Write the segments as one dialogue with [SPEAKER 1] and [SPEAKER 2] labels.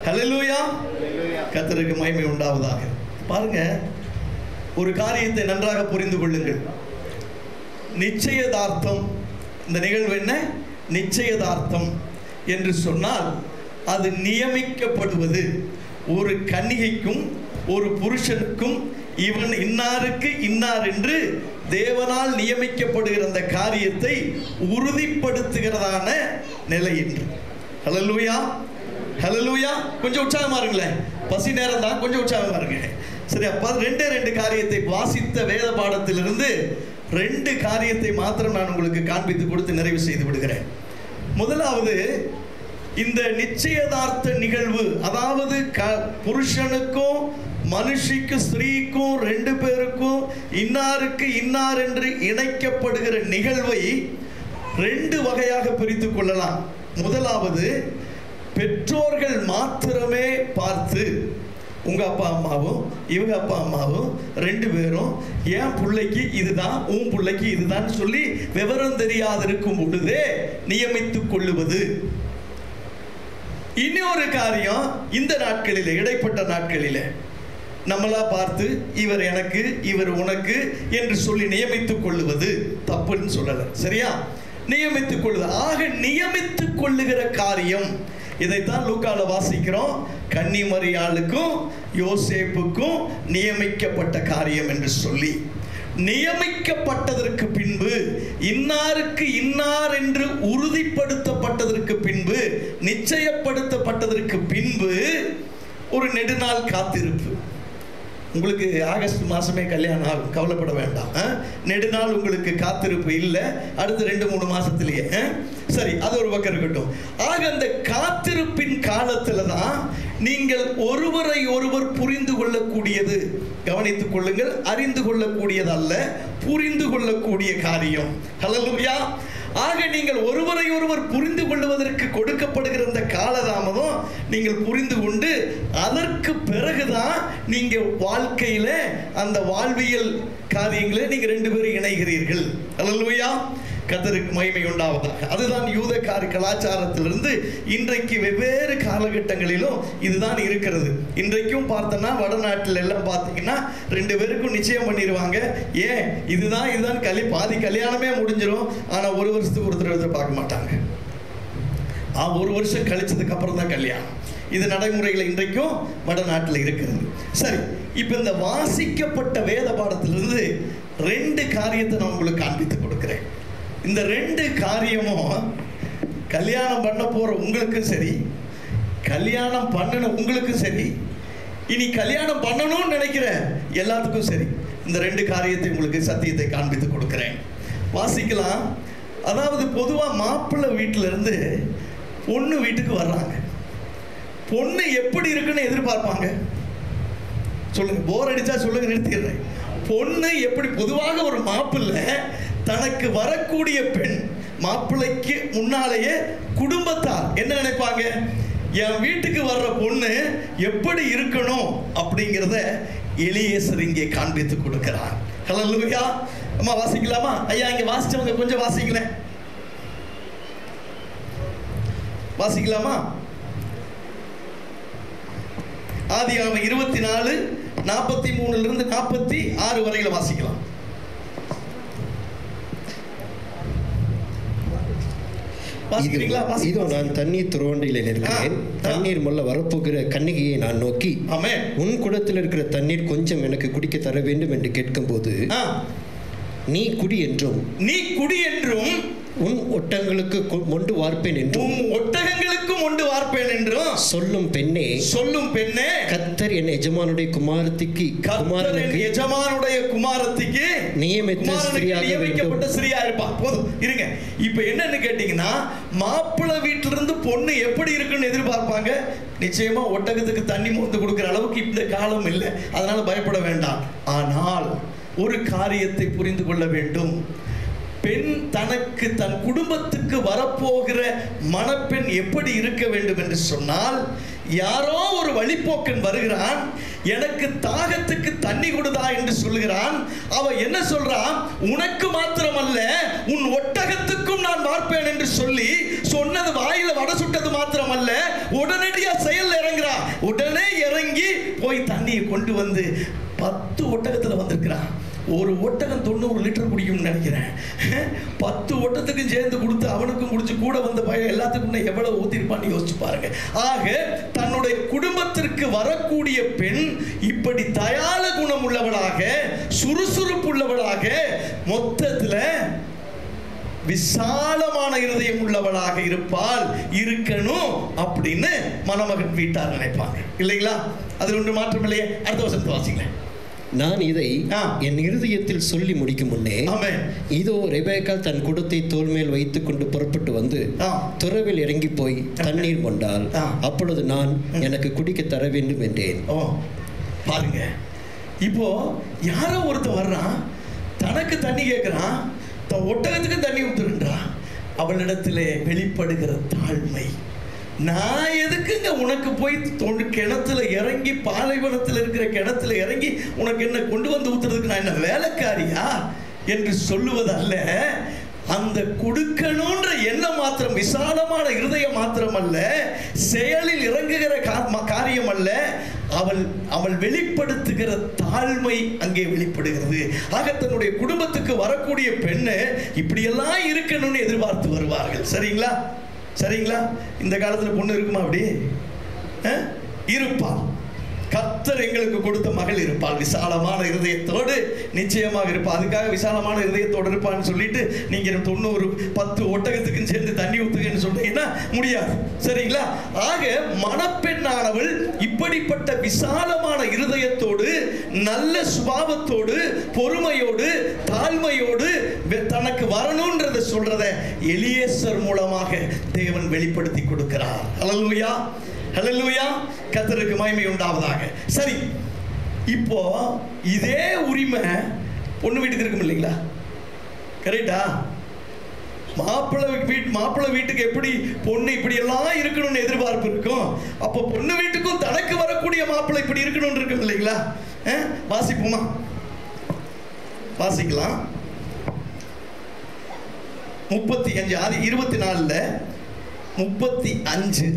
[SPEAKER 1] ஹalleluya கர்த்தருக்கு மகிமை உண்டாவதாக பாருங்க ஒரு காரியத்தை நன்றாக புரிந்து கொள்ளுங்கள் நிச்சயதார்த்தம் இந்த நிகழ்வு என்ன நிச்சயதார்த்தம் என்று சொன்னால் அது நியமிக்கப்படுவது ஒரு கன்னிகைக்கும் ஒரு புருஷனுக்கும் இவன் இன்னாருக்கு இன்னார் என்று தேவனால் நியமிக்கப்படுகிற அந்த காரியத்தை உறுதிப்படுத்துகிறதான நிலை என்று ஹalleluya ஹalleluya கொஞ்சம் உற்சாகமா இருங்களேன் பசி நேரம் தான் கொஞ்சம் உற்சாகமா இருங்க சரி அப்ப ரெண்டே ரெண்டு காரியத்தை வாசித்த வேத பாடத்திலிருந்து ரெண்டு காரியத்தை மாத்திரம் நான் உங்களுக்கு காண்பித்து கொடுத்து நிறைவு செய்து விடுகிறேன் முதலாவது இந்த நிச்சயதார்த்த நிகழ்வு அதாவது க புருஷனுக்கும் மனுஷிக்கு ஸ்திரீக்கும் ரெண்டு பேருக்கும் இன்னாருக்கு இன்னார் என்று இணைக்கப்படுகிற நிகழ்வை ரெண்டு வகையாக பிரித்து கொள்ளலாம் முதலாவது பெற்றோர்கள் மாத்திரமே பார்த்து உங்க அப்பா அம்மாவும் இவங்க அப்பா அம்மாவும் ரெண்டு பேரும் என் பிள்ளைக்கு இதுதான் உன் பிள்ளைக்கு இதுதான் சொல்லி விவரம் தெரியாது இருக்கும் பொழுதே நியமித்துக் கொள்ளுவது இன்னொரு காரியம் இந்த நாட்களிலே இடைப்பட்ட நாட்களிலே நம்மளா பார்த்து இவர் எனக்கு இவர் உனக்கு என்று சொல்லி நியமித்துக் கொள்ளுவது தப்புன்னு சொல்லல சரியா நியமித்துக் கொள்ளுவது ஆக நியமித்துக் கொள்ளுகிற காரியம் இதைத்தான் லூக்கால வாசிக்கிறோம் கன்னிமரியாளுக்கும் யோசேப்புக்கும் நியமிக்கப்பட்ட காரியம் என்று சொல்லி நியமிக்கப்பட்டதற்கு பின்பு இன்னாருக்கு இன்னார் என்று உறுதிப்படுத்தப்பட்டதற்கு பின்பு நிச்சயப்படுத்தப்பட்டதற்கு பின்பு ஒரு நெடுநாள் காத்திருப்பு உங்களுக்கு ஆகஸ்ட் மாசமே கல்யாணம் ஆகும் கவலைப்பட வேண்டாம் ஆ? நெடுநாள் உங்களுக்கு காத்திருப்பு இல்லை அடுத்த ரெண்டு மூணு மாசத்திலேயே ஆ? சரி அது ஒரு பக்கம் இருக்கட்டும் ஆக அந்த காத்திருப்பின் காலத்துல தான் நீங்கள் ஒருவரை ஒருவர் புரிந்து கொள்ளக்கூடியது கவனித்துக் கொள்ளுங்கள் அறிந்து கொள்ளக்கூடியதல்ல புரிந்து கொள்ளக்கூடிய காரியம் ஹalleluya ஆக நீங்கள் ஒருவரை ஒருவர் புரிந்து கொள்வதற்கு கொடுக்கப்படுகிற இந்த காலதாமதம் நீங்கள் புரிந்து கொண்டு அதற்கு பிறகுதான் நீங்க வாழ்க்கையில அந்த வாழ்வியல் காரியங்களை நீங்க ரெண்டு பேரும் இணைகிறீர்கள் அல்லலுயா கத்தருக்கு மகிமை உண்டாவதாக அதுதான் யூத கார கலாச்சாரத்திலிருந்து இன்றைக்கு வெவ்வேறு காலகட்டங்களிலும் இதுதான் இருக்கிறது இன்றைக்கும் பார்த்தோன்னா வடநாட்டில் எல்லாம் பார்த்தீங்கன்னா ரெண்டு பேருக்கும் நிச்சயம் பண்ணிடுவாங்க ஏன் இதுதான் இதுதான் கலி பாதி கல்யாணமே முடிஞ்சிடும் ஆனால் ஒரு வருஷத்துக்கு ஒருத்தர் ஒருத்தர் பார்க்க மாட்டாங்க ஆ ஒரு வருஷம் கழிச்சதுக்கு அப்புறம் தான் கல்யாணம் இது நடைமுறைகள் இன்றைக்கும் வடநாட்டில் இருக்கிறது சரி இப்போ இந்த வாசிக்கப்பட்ட வேத பாடத்திலிருந்து ரெண்டு காரியத்தை நான் உங்களுக்கு காண்பித்து கொடுக்கிறேன் இந்த ரெண்டு காரியமும் கல்யாணம் பண்ண போற உங்களுக்கும் சரி கல்யாணம் பண்ணின உங்களுக்கும் சரி இனி கல்யாணம் பண்ணணும்னு நினைக்கிற எல்லாத்துக்கும் சரி இந்த ரெண்டு காரியத்தை உங்களுக்கு சத்தியத்தை காண்பித்து கொடுக்கிறேன் வாசிக்கலாம் அதாவது பொதுவாக மாப்பிள்ளை வீட்டில இருந்து பொண்ணு வீட்டுக்கு வர்றாங்க பொண்ணு எப்படி இருக்குன்னு எதிர்பார்ப்பாங்க சொல்லுங்க போர் அடிச்சா சொல்லுங்க நிறுத்திடுறேன் பொண்ணு எப்படி பொதுவாக ஒரு மாப்பிள்ளை தனக்கு வரக்கூடிய பெண் மாப்பிள்ளைக்கு முன்னாலேயே குடும்பத்தார் என்ன நினைப்பாங்க என் வீட்டுக்கு வர்ற பொண்ணு எப்படி இருக்கணும் அப்படிங்கிறத எலியேசர் இங்கே காண்பித்து கொடுக்கிறார் ஹலோ அம்மா வாசிக்கலாமா ஐயா இங்க வாசிச்சவங்க கொஞ்சம் வாசிங்களேன் வாசிக்கலாமா ஆதியாகமம் இருபத்தி நாலு நாற்பத்தி மூணுல இருந்து நாற்பத்தி ஆறு வரையில வாசிக்கலாம் வாசிக்கிறீங்களா
[SPEAKER 2] இதோ
[SPEAKER 1] வாசிக்கலாம்
[SPEAKER 2] நான் தண்ணீர் துறவண்டியில் இருக்கிறேன்
[SPEAKER 1] ஆ, ஆ.
[SPEAKER 2] தண்ணீர் மொல்ல வரப்போகிற கன்னிகையை நான் நோக்கி
[SPEAKER 1] ஆமே
[SPEAKER 2] உன் குடத்தில் இருக்கிற தண்ணீர் கொஞ்சம் எனக்கு குடிக்க தர வேண்டும் என்று கேட்கும்போது
[SPEAKER 1] ஆ,
[SPEAKER 2] நீ குடி என்றும்
[SPEAKER 1] நீ குடி என்றும்
[SPEAKER 2] உன் ஒட்டங்களுக்கு கொ- மொண்டு வார்ப்பேன் என்றும்
[SPEAKER 1] உம் ஒட்டகங்களுக்கும் உண்டு வார்ப்பேன் என்றும்
[SPEAKER 2] சொல்லும் பெண்ணே
[SPEAKER 1] சொல்லும் பெண்ணே
[SPEAKER 2] கத்தர் என் எஜமானுடைய குமாரத்திக்கு
[SPEAKER 1] கர்த்தரின்
[SPEAKER 2] குமாரனுக்கு
[SPEAKER 1] எஜமானுடைய குமாரத்திக்கு
[SPEAKER 2] நியமித்த
[SPEAKER 1] குமாரனுக்கு
[SPEAKER 2] ஸ்திரீயாக வேண்டும்
[SPEAKER 1] நியமிக்கப்பட்ட ஸ்திரீயா இருப்பா போதும் இருங்க இப்போ என்னன்னு கேட்டீங்கன்னா மாப்பிள்ளை வீட்டில இருந்து பொண்ணு எப்படி இருக்குன்னு எதிர்பார்ப்பாங்க நிச்சயமா ஒட்டகத்துக்கு தண்ணி மோந்து கொடுக்கிற அளவுக்கு இந்த காலம் இல்லை அதனால பயப்பட வேண்டாம் ஆனால் ஒரு காரியத்தை புரிந்து கொள்ள வேண்டும் பெண் தனக்கு தன் குடும்பத்துக்கு வரப்போகிற மணப்பெண் எப்படி இருக்க வேண்டும் என்று சொன்னால் யாரோ ஒரு வழிப்போக்கன் வருகிறான் எனக்கு தாகத்துக்கு தண்ணி கொடுதா என்று சொல்லுகிறான் அவ என்ன சொல்றான் உனக்கு மாத்திரமல்ல உன் ஒட்டகத்துக்கும் நான் பார்ப்பேன் என்று சொல்லி சொன்னது வாயில வடை சுட்டது மாத்திரமல்ல உடனடியா செயல் இறங்குறா உடனே இறங்கி போய் தண்ணியை கொண்டு வந்து பத்து ஒட்டகத்துல வந்திருக்கிறான் ஒரு ஒட்டகம் தொண்ணூறு லிட்டர் குடிக்கும்னு நினைக்கிறேன் பத்து ஒட்டத்துக்கும் சேர்ந்து கொடுத்து அவனுக்கும் குடிச்சு கூட வந்த பையன் எல்லாத்துக்கும் இன்னும் எவ்வளவு ஊத்திருப்பான்னு யோசிச்சு பாருங்க ஆக தன்னுடைய குடும்பத்திற்கு வரக்கூடிய பெண் இப்படி தயால குணம் உள்ளவளாக சுறுசுறுப்பு உள்ளவளாக மொத்தத்துல விசாலமான இருதயம் உள்ளவளாக இருப்பால் இருக்கணும் அப்படின்னு மணமகன் வீட்டார் நினைப்பாங்க இல்லைங்களா அதில் ஒன்று மாற்றம் இல்லையே அடுத்த வருஷத்து வாசிங்களேன்
[SPEAKER 2] நான் இதை
[SPEAKER 1] ஆ.
[SPEAKER 2] என் இருதயத்தில் சொல்லி முடிக்கும் முன்னே
[SPEAKER 1] ஆமென்
[SPEAKER 2] இதோ ரெபேக்கா தன் குடத்தை தோள் மேல் வைத்துக் கொண்டு புறப்பட்டு வந்து
[SPEAKER 1] ஆ
[SPEAKER 2] துறவில் இறங்கி போய் தண்ணீர் கொண்டால்
[SPEAKER 1] ஆ.
[SPEAKER 2] அப்பொழுது நான் எனக்கு குடிக்க தர வேண்டும் என்றேன்
[SPEAKER 1] ஓ பாருங்க இப்போ யாரோ ஒருத்தன் வர்றான் தனக்கு தண்ணி கேட்குறான் தன் ஒட்டகத்துக்கு தண்ணி ஊத்துருன்றான் அவளிடத்திலே வெளிப்படுகிற தாழ்மை நான் எதுக்குங்க உனக்கு போய் தொண்டு கிணத்துல இறங்கி பாலைவனத்தில் இருக்கிற கிணத்துல இறங்கி உனக்கு என்ன கொண்டு வந்து ஊத்துறதுக்கு நான் என்ன வேலைக்காரியா என்று சொல்லுவதல்ல அந்த கொடுக்கணுன்ற எண்ணம் மாத்திரம் விசாலமான இருதயம் மாத்திரம் அல்ல செயலில் இறங்குகிற கா- ம- காரியம் அல்ல அவள் அவள் வெளிப்படுத்துகிற தாழ்மை அங்கே வெளிப்படுகிறது ஆக தன்னுடைய குடும்பத்துக்கு வரக்கூடிய பெண்ணு இப்படியெல்லாம் இருக்கணும்னு எதிர்பார்த்து வருவார்கள் சரிங்களா சரிங்களா இந்த காலத்துல பொண்ணு இருக்குமா அப்படி அஹ்? இருப்பாள் கர்த்தர் எங்களுக்கு கொடுத்த மகள் இருப்பாள் விசாலமான இருதயத்தோடு நிச்சயமாக இருப்பாள் அதுக்காக விசாலமான இருதயத்தோடு இருப்பான்னு சொல்லிட்டு நீங்க தொண்ணூறு பத்து ஒட்டகத்துக்கும் சேர்ந்து தண்ணி ஊத்துங்கன்னு சொன்னீங்கன்னா முடியாது சரிங்களா ஆக மணப்பெண்ணானவள் இப்படிப்பட்ட விசாலமான இருதயத்தோடு நல்ல சுபாவத்தோடு பொறுமையோடு தாழ்மையோடு வெ- தனக்கு வரணுன்றத சொல்றத எலியேசர் மூலமாக தேவன் வெளிப்படுத்தி கொடுக்கிறார் ஹalleluya ஹalleluya கர்த்தருக்கு மகிமை உண்டாவதாக சரி இப்போ இதே உரிமை பொண்ணு வீட்டுக்கு இருக்கும் இல்லைங்களா கரெக்டா மாப்பிள்ளை வீட்டு மாப்பிள்ளை வீட்டுக்கு எப்படி பொண்ணு இப்படி எல்லாம் இருக்கணும்னு எதிர்பார்ப்பு இருக்கும் அப்போ பொண்ணு வீட்டுக்கும் தனக்கு வரக்கூடிய மாப்பிள்ளை இப்படி இருக்கணும்னு இருக்கும் இல்லைங்களா அஹ்? வாசிப்போமா வாசிக்கலாம் முப்பத்தி அஞ்சு ஆதி இருபத்தி நாலுல முப்பத்தி அஞ்சு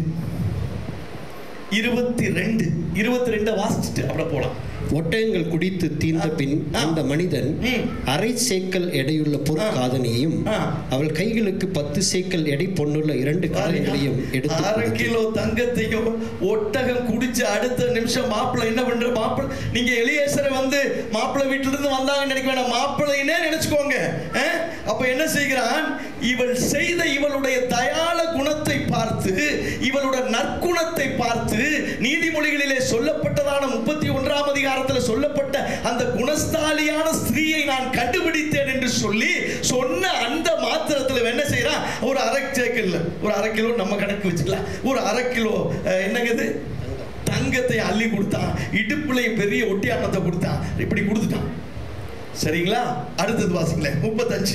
[SPEAKER 1] இருபத்தி ரெண்டு இருபத்தி ரெண்டை வாசிச்சுட்டு அப்புறம் போலாம்
[SPEAKER 2] ஒட்டகங்கள் குடித்து தீர்ந்த பின்
[SPEAKER 1] ஆ.
[SPEAKER 2] அந்த மனிதன்
[SPEAKER 1] ம்.
[SPEAKER 2] அரை சேக்கல் எடையுள்ள பொற்காதனையும்
[SPEAKER 1] ஆ.
[SPEAKER 2] அவள் கைகளுக்கு பத்து சேக்கல் எடை பொன்னுள்ள இரண்டு காலங்களையும் எடுத்து
[SPEAKER 1] அரை
[SPEAKER 2] கொடுத்து,
[SPEAKER 1] கிலோ தங்கத்தையும் ஒட்டகம் குடிச்சு அடுத்த நிமிஷம் மாப்பிள்ளை என்ன பண்ற மாப்பிள்ளை நீங்க எலியேசரை வந்து மாப்பிள்ளை வீட்டுல இருந்து வந்தாங்கன்னு நினைக்க வேண்டாம் மாப்பிள்ளைன்னே நினைச்சுக்கோங்க அஹ்? அப்ப என்ன செய்கிறான் இவள் செய்த இவளுடைய தயால குணத்தை பார்த்து இவளுடைய நற்குணத்தை பார்த்து நீதிமொழிகளிலே சொல்லப்பட்டதான முப்பத்தி ஒன்றாம் அதிகாரத்தில் சொல்லப்பட்ட அந்த குணஸ்தாலியான ஸ்திரீயை நான் கண்டுபிடித்தேன் என்று சொல்லி சொன்ன அந்த மாத்திரத்தில் இவன் என்ன செய்யறான் ஒரு அரை சேக்கல்ல ஒரு அரை கிலோ நம்ம கணக்கு வச்சுக்கலாம் ஒரு அரை கிலோ அஹ், என்னங்க இது தங்கத்தை அள்ளி கொடுத்தான் இடுப்புல பெரிய ஒட்டியானத்தை கொடுத்தான் இப்படி கொடுத்துட்டான் சரிங்களா அடுத்தது வாசிங்களேன் முப்பத்தஞ்சு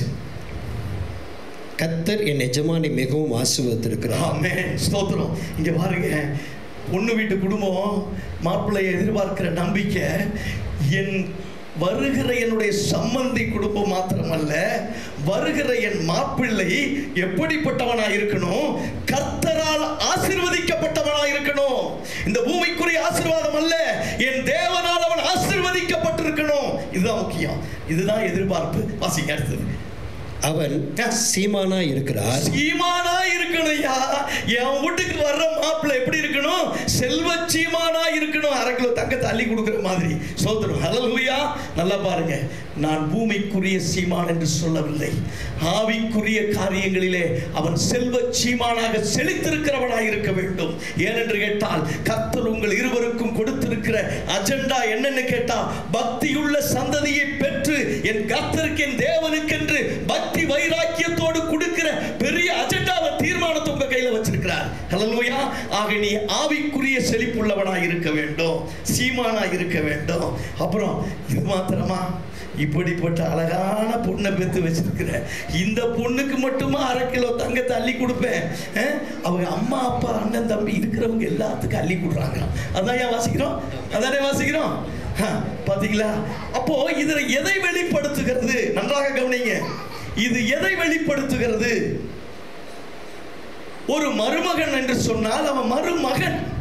[SPEAKER 2] கத்தர் என் எஜமானை மிகவும் ஆசிர்வதித்திருக்கிறார்
[SPEAKER 1] ஆமென் ஸ்தோத்திரம் இங்க பாருங்க பொண்ணு வீட்டு குடும்பம் மாப்பிள்ளையை எதிர்பார்க்கிற நம்பிக்கை என் வருகிற என்னுடைய சம்பந்தி குடும்பம் மாத்திரமல்ல வருகிற என் மாப்பிள்ளை எப்படிப்பட்டவனா இருக்கணும் கர்த்தரால் ஆசீர்வதிக்கப்பட்டவனா இருக்கணும் இந்த பூமிக்குரிய ஆசீர்வாதம் அல்ல என் தேவனால் அவன் ஆசீர்வதிக்கப்பட்டிருக்கணும் இதுதான் முக்கியம் இதுதான் எதிர்பார்ப்பு வாசிங்க அடுத்தது
[SPEAKER 2] அவன் சீமானா இருக்கிறார்
[SPEAKER 1] சீமானா இருக்கணும்யா என் வீட்டுக்கு வர்ற மாப்பிள்ளை எப்படி இருக்கணும் செல்வ சீமானா இருக்கணும் அரை கிலோ தங்கத்தை அள்ளி கொடுக்குற மாதிரி சோதரம் ஹalleluya நல்லா பாருங்க நான் பூமிக்குரிய சீமான் என்று சொல்லவில்லை ஆவிக்குரிய காரியங்களிலே அவன் செல்வ சீமானாக செழித்திருக்கிறவனாக இருக்க வேண்டும் ஏனென்று கேட்டால் கர்த்தர் உங்கள் இருவருக்கும் கொடுத்திருக்கிற அஜெண்டா என்னன்னு கேட்டா பக்தியுள்ள சந்ததியை பெற்று என் கர்த்தருக்கு என் தேவனுக்கென்று பக்தி வைராக்கியத்தோடு கொடுக்கிற பெரிய அஜெண்டாவை தீர்மானத்தை உங்க கையில வச்சிருக்கிறார் ஹalleluya ஆக நீ ஆவிக்குரிய செழிப்புள்ளவனாய் இருக்க வேண்டும் சீமானாய் இருக்க வேண்டும் அப்புறம் இது மாத்திரமா இப்படிப்பட்ட அழகான பொண்ணை பெத்து வச்சிருக்கிற இந்த பொண்ணுக்கு மட்டுமா அரை கிலோ தங்கத்தை அள்ளி கொடுப்பேன் அஹ்? அவங்க அம்மா அப்பா அண்ணன் தம்பி இருக்கிறவங்க எல்லாத்துக்கும் அள்ளி கொடுறாங்க அதான் ஏன் வாசிக்கிறோம் அதானே வாசிக்கிறோம் ஹ, பாத்தீங்களா அப்போ இதுல எதை வெளிப்படுத்துகிறது நன்றாக கவனிங்க இது எதை வெளிப்படுத்துகிறது ஒரு மருமகன் என்று சொன்னால் அவன் மருமகன்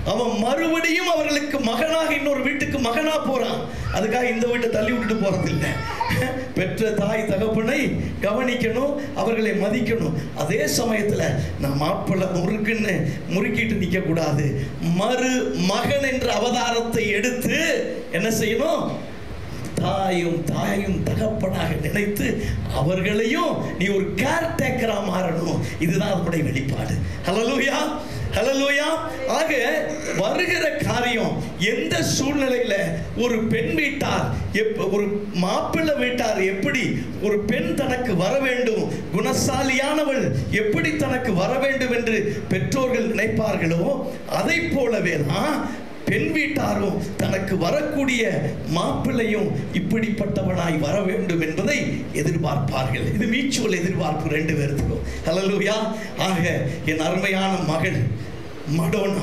[SPEAKER 1] அவன் மறுபடியும் அவர்களுக்கு மகனாக இன்னொரு வீட்டுக்கு மகனா போறான் அதுக்காக இந்த வீட்டை தள்ளி விட்டுட்டு போறதில்லை பெற்ற தாய் தகப்பனை கவனிக்கணும் அவர்களை மதிக்கணும் அதே சமயத்துல நான் மாப்பிள்ளை முறுக்குன்னு முறுக்கிட்டு நிக்க கூடாது மறு மகன் என்ற அவதாரத்தை எடுத்து என்ன செய்யணும் தாயும் தாயும் தகப்பனாக நினைத்து அவர்களையும் நீ ஒரு கேர் டேக்கரா மாறணும் இதுதான் அதனுடைய வெளிப்பாடு ஹலலூயா ஹலலூயா ஆக வருகிற காரியம் எந்த சூழ்நிலையில ஒரு பெண் வீட்டார் எப்ப ஒரு மாப்பிள்ளை வீட்டார் எப்படி ஒரு பெண் தனக்கு வர வேண்டும் குணசாலியானவள் எப்படி தனக்கு வர வேண்டும் என்று பெற்றோர்கள் நினைப்பார்களோ அதை போலவே தான் பெண் வீட்டாரும் தனக்கு வரக்கூடிய மாப்பிள்ளையும் இப்படிப்பட்டவனாய் வர வேண்டும் என்பதை எதிர்பார்ப்பார்கள் இது மீச்சுவல் எதிர்பார்ப்பு ரெண்டு பேருக்கும் ஹalleluya ஆக என் அருமையான மகள் மடோனா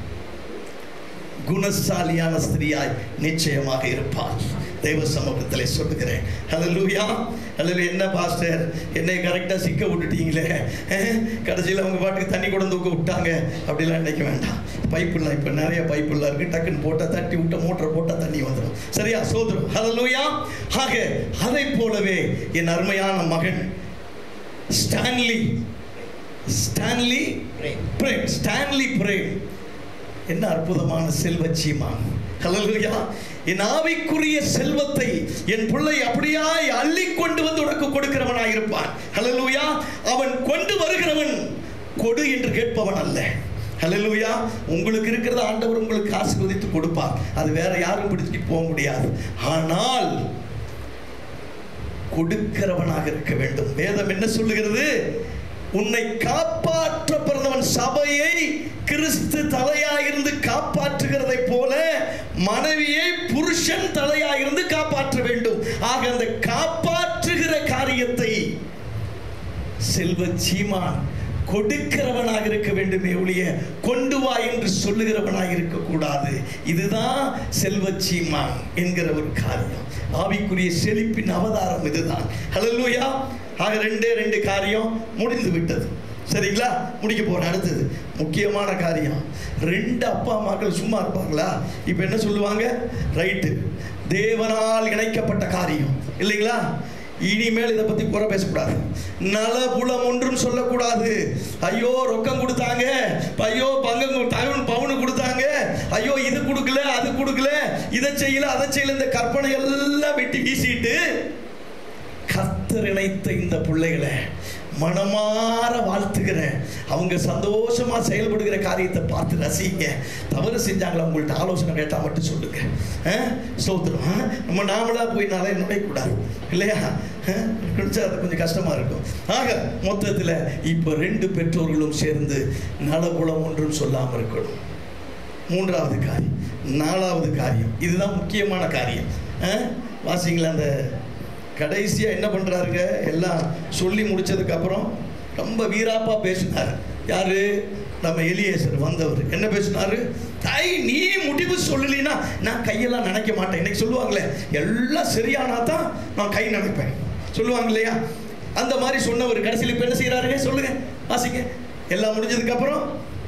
[SPEAKER 1] குணசாலியான ஸ்திரியாய் நிச்சயமாக இருப்பார் தெய்வ சமூகத்தில் சொல்லுகிறேன் ஹalleluya ஹalleluya என்ன பாஸ்டர் என்னை கரெக்டாக சிக்க விட்டுட்டீங்களே கடைசியில் அவங்க பாட்டுக்கு தண்ணி கொண்டு தூக்க விட்டாங்க அப்படிலாம் நினைக்க வேண்டாம் பைப்புலாம் இப்போ நிறைய பைப்புலாம் இருக்கு டக்குன்னு போட்டால் தட்டி விட்ட மோட்டர் போட்டால் தண்ணி வந்துடும் சரியா சோதரம் ஹalleluya ஆக அதை போலவே என் அருமையான மகன் Stanley Stanley Prem Stanley Prem என்ன அற்புதமான செல்வச்சியமா ஹalleluya என் ஆவிக்குரிய செல்வத்தை என் பிள்ளை அப்படியாய் அள்ளி கொண்டு வந்து உனக்கு கொடுக்கிறவனாய் இருப்பான் ஹalleluya அவன் கொண்டு வருகிறவன் கொடு என்று கேட்பவன் அல்ல ஹalleluya உங்களுக்கு இருக்கிறத ஆண்டவர் உங்களுக்கு ஆசீர்வதித்து கொடுப்பார் அது வேற யாரும் பிடிச்சிட்டு போக முடியாது ஆனால் கொடுக்கிறவனாக இருக்க வேண்டும் வேதம் என்ன சொல்லுகிறது உன்னை காப்பாற்ற பிறந்தவன் சபையை கிறிஸ்து தலையாயிருந்து காப்பாற்றுகிறதை போல மனைவியை புருஷன் தலையாயிருந்து காப்பாற்ற வேண்டும் ஆக அந்த காப்பாற்றுகிற காரியத்தை செல்வ சீமான் கொடுக்கிறவனாக இருக்க வேண்டுமே ஒழிய கொண்டு வா என்று சொல்லுகிறவனாக இருக்கக்கூடாது இதுதான் செல்வ சீமான் என்கிற ஒரு காரியம் ஆவிக்குரிய செழிப்பின் அவதாரம் இதுதான் ஹalleluya ஆக ரெண்டே ரெண்டு காரியம் முடிந்து விட்டது சரிங்களா முடிக்க போறேன் அடுத்தது முக்கியமான காரியம் ரெண்டு அப்பா அம்மாக்கள் சும்மா இருப்பாங்களா இப்போ என்ன சொல்லுவாங்க ரைட்டு தேவனால் இணைக்கப்பட்ட காரியம் இல்லைங்களா இனிமேல் இதை பத்தி குறை பேசக்கூடாது நலபுலம் ஒன்றும் சொல்லக்கூடாது ஐயோ ரொக்கம் கொடுத்தாங்க ஐயோ பங்கம் கொடுத்தாங்க பவுனு கொடுத்தாங்க ஐயோ இது கொடுக்கல அது கொடுக்கல இதை செய்யல அதை செய்யல இந்த கற்பனை எல்லாம் வெட்டி வீசிட்டு கர்த்தர் இணைத்த இந்த பிள்ளைகளை மனமாற வாழ்த்துகிறேன் அவங்க சந்தோஷமா செயல்படுகிற காரியத்தை பார்த்து ரசிங்க தவறு செஞ்சாங்களா உங்கள்ட்ட ஆலோசனை கேட்டா மட்டும் சொல்லுங்க அஹ், ஸ்தோத்திரம் அஹ், நம்ம நாமளா போய் நாளே நுழையக்கூடாது இல்லையா அஹ், நினைச்சா அது கொஞ்சம் கஷ்டமா இருக்கும் ஆக மொத்தத்தில் இப்போ ரெண்டு பெற்றோர்களும் சேர்ந்து நலபுலம் ஒன்றும் சொல்லாமல் இருக்கணும் மூன்றாவது காரியம் நாலாவது காரியம் இதுதான் முக்கியமான காரியம் அஹ், வாசிங்களா அந்த கடைசியாக என்ன பண்ணுறாருங்க எல்லாம் சொல்லி முடிச்சதுக்கு அப்புறம் ரொம்ப வீராப்பா பேசினார் யாரு நம்ம எலியேசர் வந்தவர் என்ன பேசினாரு தாய் நீ முடிவு சொல்லலினா நான் கையெல்லாம் நினைக்க மாட்டேன் இன்னைக்கு சொல்லுவாங்களே எல்லாம் சரியானா தான் நான் கை நினைப்பேன் சொல்லுவாங்க இல்லையா அந்த மாதிரி சொன்னவர் கடைசியில் இப்போ என்ன செய்கிறாருங்க சொல்லுங்க வாசிங்க எல்லாம் முடிஞ்சதுக்கு அப்புறம்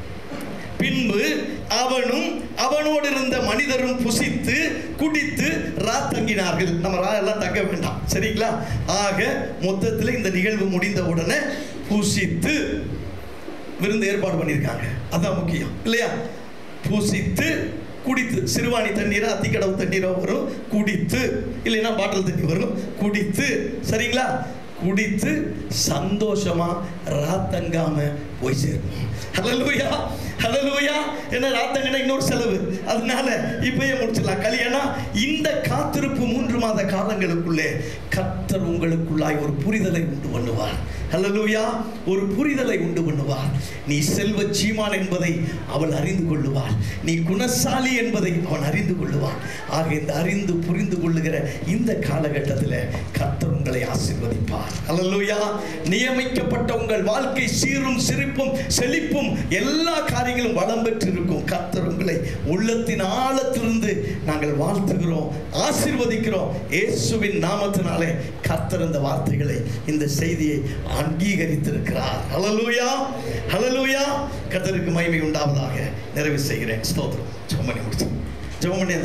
[SPEAKER 1] பின்பு அவனும் அவனோடு இருந்த மனிதரும் புசித்து குடித்து ரா தங்கினார்கள் நம்ம ரா எல்லாம் தங்க வேண்டாம் சரிங்களா ஆக மொத்தத்தில் இந்த நிகழ்வு முடிந்த உடனே புசித்து விருந்து ஏற்பாடு பண்ணியிருக்காங்க அதான் முக்கியம் இல்லையா புசித்து குடித்து சிறுவாணி தண்ணீரோ அத்திக்கடவு தண்ணீரோ வரும் குடித்து இல்லைன்னா பாட்டில் தண்ணி வரும் குடித்து சரிங்களா குடித்து சந்தோஷமா ராத்தங்காம போய் சேருவோம் ஹலலூயா ஹலலூயா என்ன ராத்தங்கன்னா இன்னொரு செலவு அதனால இப்பயே முடிச்சிடலாம் கல்யாணம் இந்த காத்திருப்பு மூன்று மாத காலங்களுக்குள்ளே கர்த்தர் உங்களுக்குள்ளாய் ஒரு புரிதலை உண்டு பண்ணுவார் ஹலலூயா ஒரு புரிதலை உண்டு பண்ணுவார் நீ செல்வ சீமான் என்பதை அவள் அறிந்து கொள்ளுவாள் நீ குணசாலி என்பதை அவன் அறிந்து கொள்ளுவான் ஆக இந்த அறிந்து புரிந்து கொள்ளுகிற இந்த காலகட்டத்தில் கர்த்தர் உங்களை ஆசீர்வதிப்பார் ஹalleluya நியமிக்கப்பட்ட உங்கள் வாழ்க்கை சீரும் சிரிப்பும் செழிப்பும் எல்லா காரியங்களும் வளம் பெற்று இருக்கும் கர்த்தர் உங்களை உள்ளத்தின் ஆழத்திலிருந்து நாங்கள் வாழ்த்துகிறோம் ஆசீர்வதிக்கிறோம் இயேசுவின் நாமத்தினாலே கர்த்தர் இந்த வார்த்தைகளை இந்த செய்தியை அங்கீகரித்திருக்கிறார் ஹalleluya ஹalleluya கர்த்தருக்கு மகிமை உண்டாவதாக நிறைவு செய்கிறேன் ஸ்தோத்திரம் ஜெபம் பண்ணி முடிச்சு ஜெபம் பண்ணி